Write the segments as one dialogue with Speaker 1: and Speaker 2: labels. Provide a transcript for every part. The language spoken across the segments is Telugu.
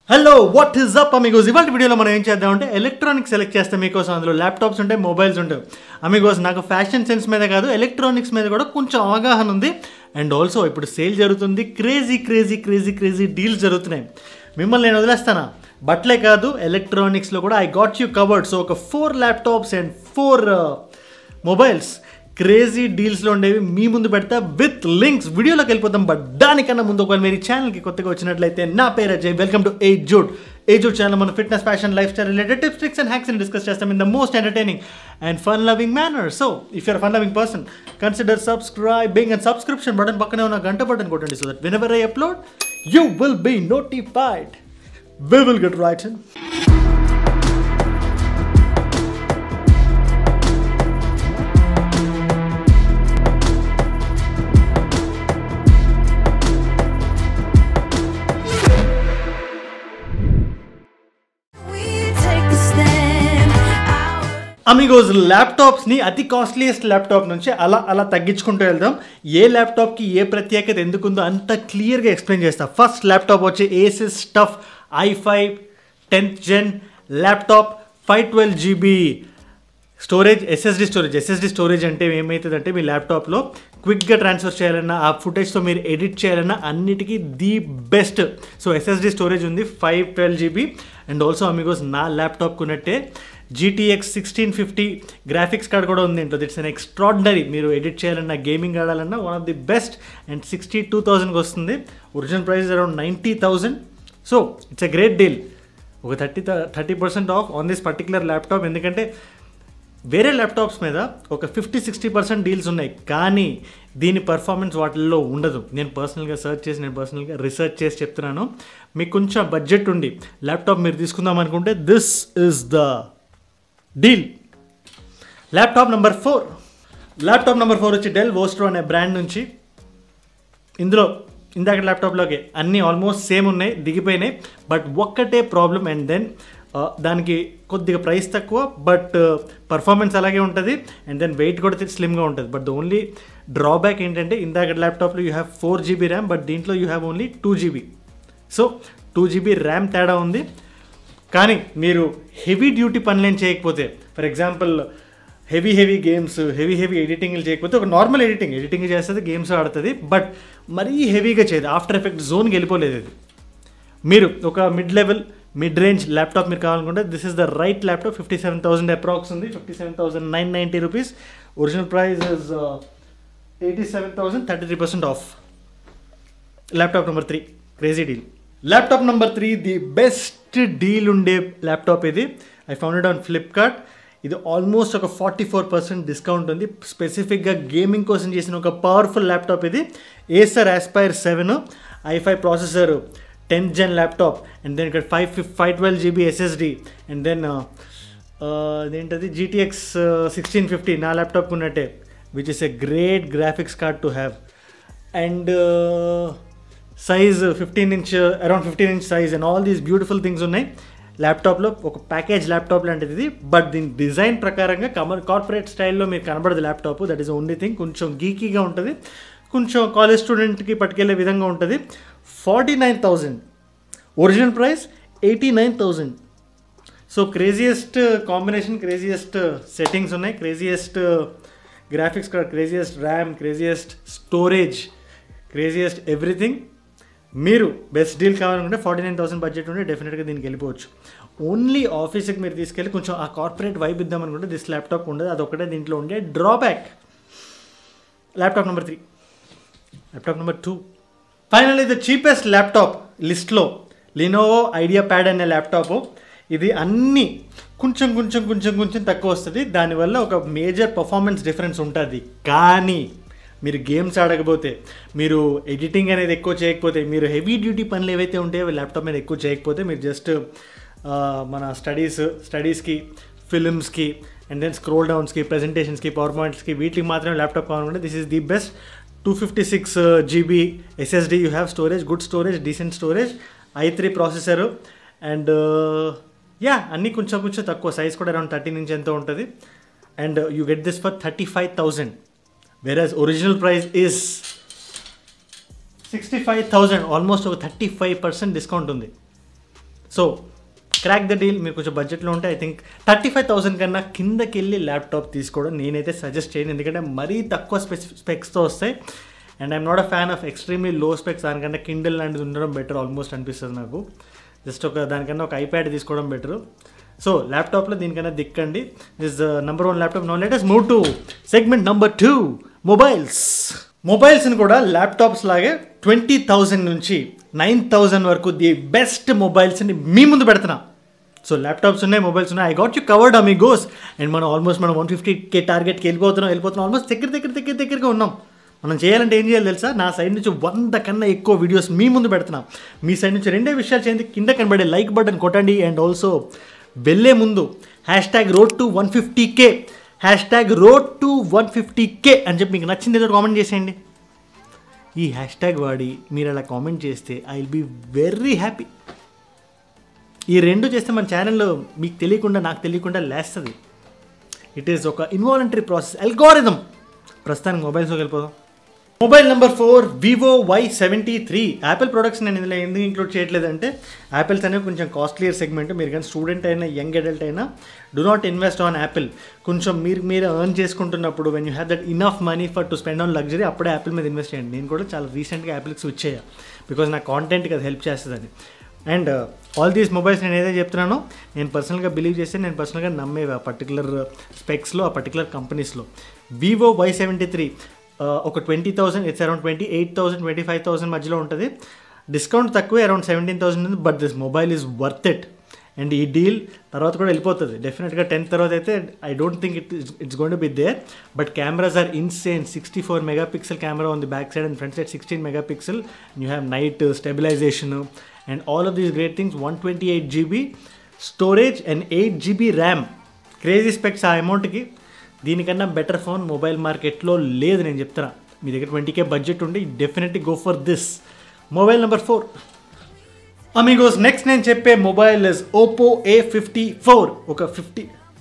Speaker 1: Hello what is up amigos ఇవాళ వీడియోలో మనం ఏం చేద్దామంటే ఎలక్ట్రానిక్స్ సెలెక్ట్ చేస్తే మీకోసం అందులో ల్యాప్టాప్స్ ఉంటాయి మొబైల్స్ ఉంటాయి అమిగోస్ నాకు ఫ్యాషన్ సెన్స్ మీద కాదు ఎలక్ట్రానిక్స్ మీద కూడా కొంచెం అవగాహన ఉంది అండ్ ఆల్సో ఇప్పుడు సేల్ జరుగుతుంది crazy crazy crazy crazy deals జరుగుతున్నాయి మిమ్మల్ని నేను వదిలేస్తానా బట్లే కాదు ఎలక్ట్రానిక్స్లో కూడా I got you covered so ఒక four laptops and four mobiles crazy డీల్స్లో ఉండేవి మీ ముందు పెడతా విత్ లింక్స్ వీడియోలోకి వెళ్ళిపోతాం బట్ దానికన్నా ముందు ఒకవేళ మీరు ఈ ఛానల్కి కొత్తగా వచ్చినట్లయితే నా పేరు Ajay welcome to hey Jude hey Jude channel మన fitness fashion lifestyle related tips tricks and hacks discuss చేస్తాం in the most entertaining and fun loving manner so if your fun loving person consider subscribing and subscription button పక్కనే ఉన్న గంట బటన్ కొట్టండి so that whenever I upload you will be notified we will get right in
Speaker 2: We take a stand. Our
Speaker 1: amigos ల్యాప్టాప్స్ని అతి కాస్ట్లీయెస్ట్ ల్యాప్టాప్ నుంచి అలా అలా తగ్గించుకుంటూ వెళ్దాం ఏ ల్యాప్టాప్కి ఏ ప్రత్యేకత ఎందుకుందో అంత క్లియర్గా ఎక్స్ప్లెయిన్ చేస్తా ఫస్ట్ ల్యాప్టాప్ వచ్చి Asus stuff I five tenth gen laptop five twelve GB storage SSD storage SSD storage అంటే ఏమవుతుందంటే మీ ల్యాప్టాప్లో క్విక్గా ట్రాన్స్ఫర్ చేయాలన్నా ఆ ఫుటేజ్తో మీరు ఎడిట్ చేయాలన్నా అన్నిటికీ the best so SSD storage ఉంది five twelve GB and also amigos నా ల్యాప్టాప్ ఉన్నట్టే GTX sixteen fifty graphics card కూడా ఉంది ఇంట్లో ఇట్స్ అన్ ఎక్స్ట్రాడినరీ మీరు ఎడిట్ చేయాలన్నా గేమింగ్ ఆడాలన్నా one of the best and sixty two థౌజండ్కి వస్తుంది original price around ninety thousand so it's a great deal ఒక thirty thirty percent off on this particular laptop ఎందుకంటే వేరే ల్యాప్టాప్స్ మీద ఒక ఫిఫ్టీ సిక్స్టీ పర్సెంట్ డీల్స్ ఉన్నాయి కానీ దీని పర్ఫార్మెన్స్ వాటిల్లో ఉండదు నేను పర్సనల్గా సర్చ్ చేసి నేను పర్సనల్గా రీసెర్చ్ చేసి చెప్తున్నాను మీకు కొంచెం బడ్జెట్ ఉండి ల్యాప్టాప్ మీరు తీసుకుందాం అనుకుంటే this is the deal laptop number four laptop number four వచ్చి డెల్ వోస్ట్రో అనే బ్రాండ్ నుంచి ఇందులో ఇందాక ల్యాప్టాప్లోకి అన్నీ ఆల్మోస్ట్ సేమ్ ఉన్నాయి దిగిపోయినాయి బట్ ఒక్కటే ప్రాబ్లం అండ్ దెన్ దానికి కొద్దిగా ప్రైస్ తక్కువ బట్ పర్ఫార్మెన్స్ అలాగే ఉంటుంది అండ్ దెన్ వెయిట్ కూడా స్లిమ్గా ఉంటుంది బట్ ద ఓన్లీ డ్రాబ్యాక్ ఏంటంటే ఇందాక ల్యాప్టాప్లో you have four GB RAM but దీంట్లో you have only two GB so two GB RAM తేడా ఉంది కానీ మీరు హెవీ డ్యూటీ పనులేం చేయకపోతే for example heavy heavy games heavy heavy ఎడిటింగ్లు చేయకపోతే ఒక నార్మల్ ఎడిటింగ్ ఎడిటింగ్ చేస్తుంది గేమ్స్ ఆడుతుంది బట్ మరీ హెవీగా చేయదు ఆఫ్టర్ ఎఫెక్ట్ జోన్కి వెళ్ళిపోలేదు అది మీరు ఒక mid level mid range laptop మీరు కావాలనుకుంటే this is the right laptop fifty seven thousand approx ఉంది fifty seven thousand nine ninety rupees original price is eighty seven thousand thirty three percent off laptop number three crazy deal laptop number three the best deal ఉండే ల్యాప్టాప్ ఇది I found it on Flipkart ఇది ఆల్మోస్ట్ ఒక ఫార్టీ ఫోర్ పర్సెంట్ డిస్కౌంట్ ఉంది స్పెసిఫిక్గా గేమింగ్ కోసం చేసిన ఒక పవర్ఫుల్ ల్యాప్టాప్ ఇది Acer Aspire seven I five processor tenth gen laptop and then ఇక్కడ five fif five twelve GB SSD and then అదేంటది జీటీఎక్స్ సిక్స్టీన్ ఫిఫ్టీ నా ల్యాప్టాప్ ఉన్నట్టే which is a great graphics card to have and size fifteen inch around fifteen inch size and all these beautiful things ఉన్నాయి ల్యాప్టాప్లో ఒక ప్యాకేజ్ ల్యాప్టాప్ లాంటిది ఇది బట్ దీని డిజైన్ ప్రకారంగా కమర్ కార్పొరేట్ స్టైల్లో మీకు కనబడదు laptop that is only thing కొంచెం గీకీగా ఉంటుంది కొంచెం కాలేజ్ స్టూడెంట్కి పట్టుకెళ్ళే విధంగా ఉంటుంది forty nine thousand original price eighty nine thousand so craziest combination craziest settings ఉన్నాయి craziest graphics card craziest RAM craziest storage craziest everything మీరు బెస్ట్ డీల్ కావాలనుకుంటే ఫార్టీ నైన్ థౌసండ్ బడ్జెట్ ఉంటే డెఫినెట్గా దీనికి వెళ్ళిపోవచ్చు ఓన్లీ ఆఫీస్కి మీరు తీసుకెళ్ళి కొంచెం ఆ కార్పొరేట్ వైబ్ ఇద్దామనుకుంటే దిస్ ల్యాప్టాప్ ఉండదు అదొకటే దీంట్లో ఉండే drawback laptop number three laptop number two final ఇది చీపెస్ట్ ల్యాప్టాప్ లిస్ట్లో లినోవో ఐడియా ప్యాడ్ అనే ల్యాప్టాప్ ఇది అన్ని కొంచెం కొంచెం కొంచెం కొంచెం తక్కువ వస్తుంది దానివల్ల ఒక మేజర్ పర్ఫార్మెన్స్ డిఫరెన్స్ ఉంటుంది కానీ మీరు గేమ్స్ ఆడకపోతే మీరు ఎడిటింగ్ అనేది ఎక్కువ చేయకపోతే మీరు హెవీ డ్యూటీ పనులు ఏవైతే ఉంటాయో ల్యాప్టాప్ మీద ఎక్కువ చేయకపోతే మీరు జస్ట్ మన స్టడీస్ స్టడీస్కి ఫిలిమ్స్కి అండ్ దెన్ స్క్రోల్ డౌన్స్కి ప్రెజెంటేషన్స్కి పవర్ పాయింట్స్కి వీటికి మాత్రమే ల్యాప్టాప్ కావాలనుకుంటే this is the best two fifty six GB SSD you have storage good storage decent storage I three processor and yeah అన్నీ కొంచెం కొంచెం తక్కువ సైజ్ కూడా అరౌండ్ థర్టీ నుంచి ఎంతో ఉంటుంది and you get this for thirty five thousand whereas original price is sixty five thousand almost ఒక థర్టీ ఫైవ్ పర్సెంట్ డిస్కౌంట్ ఉంది సో క్రాక్ ద డీల్ మీరు కొంచెం బడ్జెట్లో ఉంటే I think thirty five thousand కన్నా కిందకి వెళ్ళి ల్యాప్టాప్ తీసుకోవడం నేనైతే సజెస్ట్ చేయను ఎందుకంటే మరీ తక్కువ స్పెక్స్ స్పెక్స్తో వస్తాయి and I'm not a fan of extremely low specs దానికంటే కిండిల్ లాంటిది ఉండడం బెటర్ ఆల్మోస్ట్ అనిపిస్తుంది నాకు జస్ట్ ఒక దానికన్నా ఒక ఐప్యాడ్ తీసుకోవడం బెటర్ సో ల్యాప్టాప్లో దీనికన్నా దిక్కండి this number one laptop no latest move to segment number two mobiles మొబైల్స్ని కూడా ల్యాప్టాప్స్ లాగే ట్వంటీ థౌజండ్ నుంచి నైన్ థౌజండ్ వరకు ది బెస్ట్ మొబైల్స్ని మీ ముందు పెడుతున్నా సో ల్యాప్టాప్స్ ఉన్నాయి మొబైల్స్ ఉన్నాయి I got you covered amigos and మనం ఆల్మోస్ట్ మనం వన్ ఫిఫ్టీ కే టార్గెట్కి వెళ్ళిపోతున్నాం వెళ్ళిపోతున్నాం ఆల్మోస్ట్ దగ్గర దగ్గర దగ్గర దగ్గరగా ఉన్నాం మనం చేయాలంటే ఏం చేయాలి తెలుసా నా సైడ్ నుంచి వంద కన్నా ఎక్కువ వీడియోస్ మీ ముందు పెడుతున్నాం మీ సైడ్ నుంచి రెండే విషయాలు చేయండి కింద కనబడే లైక్ బటన్ కొట్టండి అండ్ ఆల్సో వెళ్ళే ముందు hash tag road to one fifty K hash tag road to one fifty K అని చెప్పి మీకు నచ్చింది ఏదో కామెంట్ చేసేయండి ఈ హ్యాష్ ట్యాగ్ వాడి మీరు అలా కామెంట్ చేస్తే I will be very happy ఈ రెండు చేస్తే మన ఛానల్లో మీకు తెలియకుండా నాకు తెలియకుండా లేస్తుంది ఇట్ ఈస్ ఒక ఇన్వాలంటరీ ప్రాసెస్ అల్గోరిథం ప్రస్తుతానికి మొబైల్స్లోకి వెళ్ళిపోదాం mobile number four Vivo Y seventy three Apple products నేను ఇందులో ఎందుకు ఇంక్లూడ్ చేయట్లేదంటే యాపిల్స్ అనేవి కొంచెం కాస్ట్లియర్ సెగ్మెంట్ మీరు కానీ స్టూడెంట్ అయినా యంగ్ అడల్ట్ అయినా do not invest on Apple కొంచెం మీరు మీరు ఎర్న్ చేసుకుంటున్నప్పుడు when you have that enough money for to spend on luxury అప్పుడే యాపిల్ మీద ఇన్వెస్ట్ చేయండి నేను కూడా చాలా రీసెంట్గా యాపిల్కి స్విచ్ అయ్యా బికాజ్ నా కాంటెంట్కి అది హెల్ప్ చేస్తుందని అండ్ ఆల్ దీస్ మొబైల్స్ నేను ఏదైతే చెప్తున్నానో నేను పర్సనల్గా బిలీవ్ చేస్తే నేను పర్సనల్గా నమ్మేవి ఆ పర్టికులర్ స్పెక్స్లో ఆ పర్టికులర్ కంపెనీస్లో వివో వై సెవెంటీ త్రీ ఒక twenty thousand it's around twenty eight thousand twenty five thousand మధ్యలో ఉంటుంది డిస్కౌంట్ తక్కువే అరౌండ్ సెవెంటీన్ థౌసండ్ ఉంది but this mobile is worth it and ఈ డీల్ తర్వాత కూడా వెళ్ళిపోతుంది డెఫినెట్గా టెన్త్ తర్వాత అయితే I don't think it it's gonna be there but cameras are insane sixty four mega pixel camera ఉంది back side and front side sixteen mega pixel you have night stabilization and all of these great things one twenty eight GB storage and eight GB RAM crazy specs ఆ అమౌంట్కి దీనికన్నా బెటర్ ఫోన్ మొబైల్ మార్కెట్లో లేదు నేను చెప్తున్నా మీ దగ్గర ట్వంటీ కే బడ్జెట్ ఉండి definitely go for this mobile number four amigos next నేను చెప్పే mobile is Oppo A fifty four ఒక fifty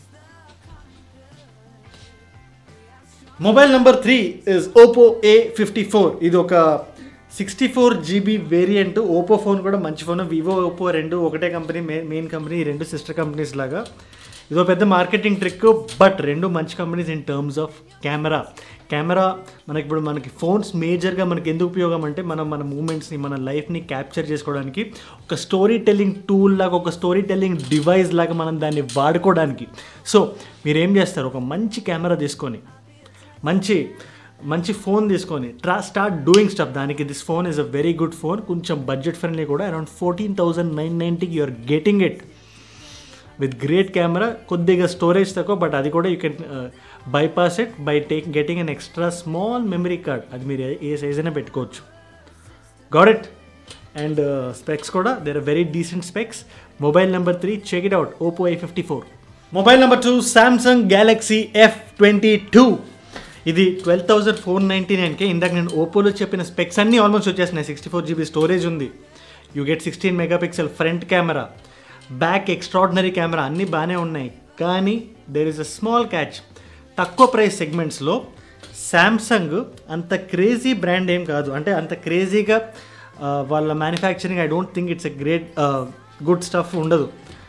Speaker 1: mobile number three is Oppo A fifty four ఇది ఒక sixty four GB variant Oppo phone కూడా మంచి ఫోన్ వివో ఓపో రెండు ఒకటే కంపెనీ మెయిన్ కంపెనీ ఈ రెండు సిస్టర్ కంపెనీస్ లాగా ఇదో పెద్ద మార్కెటింగ్ ట్రిక్ బట్ రెండు మంచి companies in terms of camera camera మనకి ఇప్పుడు మనకి ఫోన్స్ మేజర్గా మనకి ఎందుకు ఉపయోగం అంటే మనం మన మూమెంట్స్ని మన లైఫ్ని క్యాప్చర్ చేసుకోవడానికి ఒక స్టోరీ టెల్లింగ్ టూల్ లాగా ఒక స్టోరీ టెల్లింగ్ డివైస్ లాగా మనం దాన్ని వాడుకోవడానికి సో మీరు ఏం చేస్తారు ఒక మంచి కెమెరా తీసుకొని మంచి మంచి ఫోన్ తీసుకొని ట్రా స్టార్ట్ డూయింగ్ స్టఫ్ దానికి this phone is a very good phone కొంచెం బడ్జెట్ ఫ్రెండ్లీ కూడా అరౌండ్ ఫోర్టీన్ థౌసండ్ నైన్ నైంటీకి you're getting it with great camera కొద్దిగా స్టోరేజ్ తక్కువ బట్ అది కూడా you can bypass it by take getting an extra small memory card అది మీరు ఏ- ఏ సైజ్ అయినా పెట్టుకోవచ్చు గాడ్ ఇట్ అండ్ స్పెక్స్ కూడా there are very decent specs mobile number three check it out Oppo A fifty four mobile number two Samsung Galaxy F twenty two ఇది ట్వెల్వ్ థౌసండ్ ఫోర్ నైంటీ నైన్కే ఇందాక నేను ఓపోలో చెప్పిన స్పెక్స్ అన్నీ ఆల్మోస్ట్ వచ్చేసినాయి సిక్స్టీ ఫోర్ జీబీ స్టోరేజ్ ఉంది you get sixteen megapixel front camera back extraordinary camera అన్నీ బాగానే ఉన్నాయి కానీ there is a small catch తక్కువ ప్రైస్ సెగ్మెంట్స్లో శాంసంగ్ అంత క్రేజీ బ్రాండ్ ఏం కాదు అంటే అంత క్రేజీగా ఆ, వాళ్ళ manufacturing I don't think it's a great good stuff ఉండదు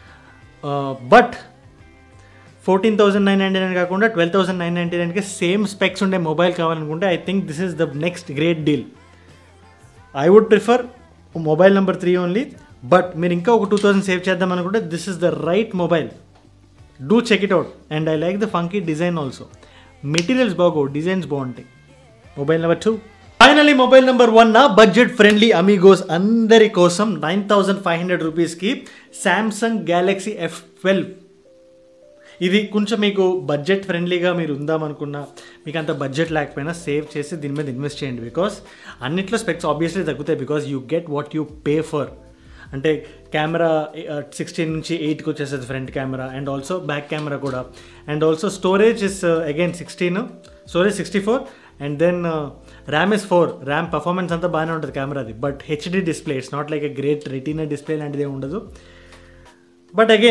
Speaker 1: but fourteen thousand nine ninety nine కాకుండా ట్వెల్వ్ థౌసండ్ నైన్ నైంటీ నైన్కి సేమ్ స్పెక్స్ ఉండే మొబైల్ కావాలనుకుంటే I think this is the next great deal I would prefer mobile number three only but మీరు ఇంకా ఒక టూ థౌసండ్ సేవ్ చేద్దాం అనుకుంటే this is the right mobile do check it out and I like the funky design also materials బాగోవు డిజైన్స్ బాగుంటాయి mobile number two finally mobile number one నా బడ్జెట్ ఫ్రెండ్లీ అమీగోస్ అందరి కోసం నైన్ థౌసండ్ ఫైవ్ హండ్రెడ్ రూపీస్కి శాంసంగ్ గ్యాలక్సీ ఎఫ్ ట్వెల్వ్ ఇది కొంచెం మీకు బడ్జెట్ ఫ్రెండ్లీగా మీరు ఉందామనుకున్నా మీకు అంత బడ్జెట్ లేకపోయినా సేవ్ చేసి దీని మీద ఇన్వెస్ట్ చేయండి బికాస్ అన్నిట్లో స్పెక్స్ ఆబ్వియస్లీ తగ్గుతాయి because you get what you pay for అంటే కెమెరా సిక్స్టీన్ నుంచి ఎయిట్కి వచ్చేస్తుంది front camera and also back camera కూడా and also storage is again sixteen storage sixty four and then RAM is four RAM performance అంతా బాగానే ఉంటుంది కెమెరాది but HD display it's not like a great retina display లాంటిది ఏమి ఉండదు బట్ అగైన్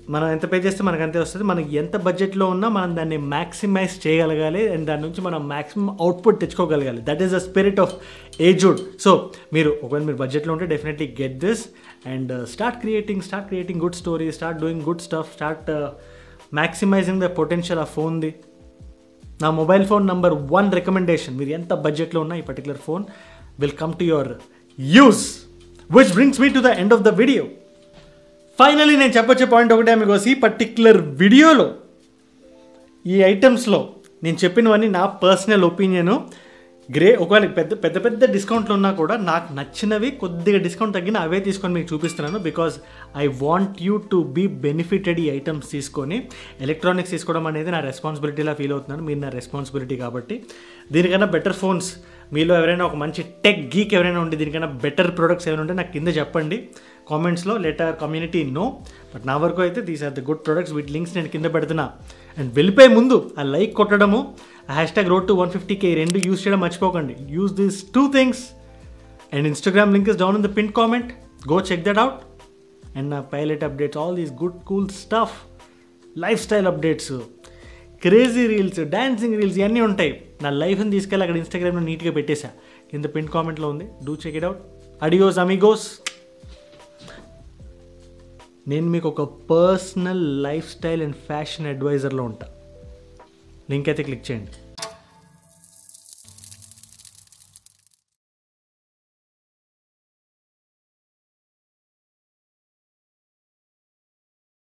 Speaker 1: మనం ఎంత పే చేస్తే మనకు అంతే వస్తుంది మనకి ఎంత బడ్జెట్లో ఉన్నా మనం దాన్ని మ్యాక్సిమైజ్ చేయగలగాలి అండ్ దాని నుంచి మనం మ్యాక్సిమం అవుట్పుట్ తెచ్చుకోగలగాలి that is the spirit of ఏజుడ్ సో మీరు ఒకవేళ మీరు బడ్జెట్లో ఉంటే definitely get this and start creating start creating good story start doing good stuff start maximizing the potential ఆ ఫోన్ది నా mobile phone number one recommendation మీరు ఎంత బడ్జెట్లో ఉన్నా ఈ particular phone will come to your use which brings me to the end of the video finally నేను చెప్పొచ్చే పాయింట్ ఒకటే మీకు ఈ పర్టిక్యులర్ వీడియోలో ఈ ఐటమ్స్లో నేను చెప్పినవన్నీ నా పర్సనల్ ఒపీనియను గ్రే ఒకవేళ పెద్ద పెద్ద పెద్ద డిస్కౌంట్లు ఉన్నా కూడా నాకు నచ్చినవి కొద్దిగా డిస్కౌంట్ తగ్గిన అవే తీసుకొని మీకు చూపిస్తున్నాను because I want you to be benefited ఈ ఐటమ్స్ తీసుకొని ఎలక్ట్రానిక్స్ తీసుకోవడం అనేది నా రెస్పాన్సిబిలిటీలా ఫీల్ అవుతున్నాను మీరు నా రెస్పాన్సిబిలిటీ కాబట్టి దీనికన్నా బెటర్ ఫోన్స్ మీలో ఎవరైనా ఒక మంచి టెక్ గీక్ ఎవరైనా ఉండి దీనికన్నా బెటర్ ప్రొడక్ట్స్ ఏమైనా ఉంటే నాకు కింద చెప్పండి కామెంట్స్లో లెటర్ కమ్యూనిటీ నో బట్ నా వరకు అయితే these are the good products వీటి లింక్స్ నేను కింద పెడుతున్నా అండ్ వెళ్ళిపోయే ముందు ఆ లైక్ కొట్టడము ఆ hash tag road to one fifty K రెండు యూస్ చేయడం మర్చిపోకండి use this two things and Instagram link is down in the pin comment go check that out and నా pilot updates all these good cool stuff life style updates crazy reels dancing reels ఇవన్నీ ఉంటాయి నా లైఫ్ని తీసుకెళ్ళి అక్కడ ఇన్స్టాగ్రామ్లో నీట్గా పెట్టేశా కింద పిన్ కామెంట్లో ఉంది do check it out adios amigos నేను మీకు ఒక personal life style and fashion అడ్వైజర్లో ఉంటా లింక్ అయితే క్లిక్ చేయండి